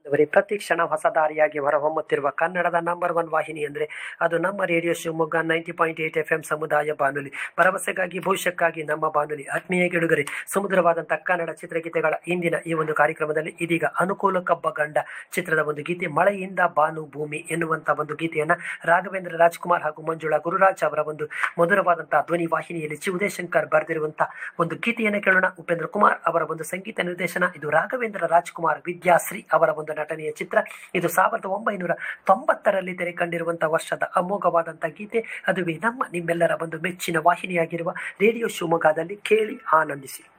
ಅವರೇ ಪ್ರತಿ ಕ್ಷಣ ಹೊಸ ದಾರಿಯಾಗಿ ಹೊರಹೊಮ್ಮುತ್ತಿರುವ ಕನ್ನಡದ ನಂಬರ್ ಒನ್ ವಾಹಿನಿ ಅಂದರೆ ಅದು ನಮ್ಮ radio Shivamogga ninety point eight F M ಸಮುದಾಯ ಬಾನುಲಿ ಭರವಸೆಗಾಗಿ ಭವಿಷ್ಯಕ್ಕಾಗಿ ನಮ್ಮ ಬಾನುಲಿ ಆತ್ಮೀಯ ಗೆಡುಗರೆ ಸುಮಧುರವಾದಂಥ ಕನ್ನಡ ಚಿತ್ರಗೀತೆಗಳ ಇಂದಿನ ಈ ಒಂದು ಕಾರ್ಯಕ್ರಮದಲ್ಲಿ ಇದೀಗ ಅನುಕೂಲ ಕಬ್ಬ ಗಂಡ ಚಿತ್ರದ ಒಂದು ಗೀತೆ ಮಳೆಯಿಂದ ಬಾನು ಭೂಮಿ ಎನ್ನುವಂಥ ಒಂದು ಗೀತೆಯನ್ನ ರಾಘವೇಂದ್ರ ರಾಜ್ಕುಮಾರ್ ಹಾಗೂ ಮಂಜುಳಾ ಗುರುರಾಜ್ ಅವರ ಒಂದು ಮಧುರವಾದಂತಹ ಧ್ವನಿ ವಾಹಿನಿಯಲ್ಲಿ ಚಿ ಉದಯಶಂಕರ್ ಬರೆದಿರುವಂತಹ ಒಂದು ಗೀತೆಯನ್ನು ಕೇಳೋಣ ಉಪೇಂದ್ರ ಕುಮಾರ್ ಅವರ ಒಂದು ಸಂಗೀತ ನಿರ್ದೇಶನ ಇದು ರಾಘವೇಂದ್ರ ರಾಜ್ಕುಮಾರ್ ವಿದ್ಯಾಶ್ರೀ ಅವರ ಒಂದು ನಟನೆಯ ಚಿತ್ರ ಇದು ಸಾವಿರದ ಒಂಬೈನೂರ ತೊಂಬತ್ತರಲ್ಲಿ ತೆರೆ ಕಂಡಿರುವಂತಹ ವರ್ಷದ ಅಮೋಘವಾದಂತಹ ಗೀತೆ ಅದುವೇ ನಮ್ಮ ನಿಮ್ಮೆಲ್ಲರ ಒಂದು ಮೆಚ್ಚಿನ ವಾಹಿನಿಯಾಗಿರುವ ರೇಡಿಯೋ ಶಿವಮೊಗ್ಗದಲ್ಲಿ ಕೇಳಿ ಆನಂದಿಸಿ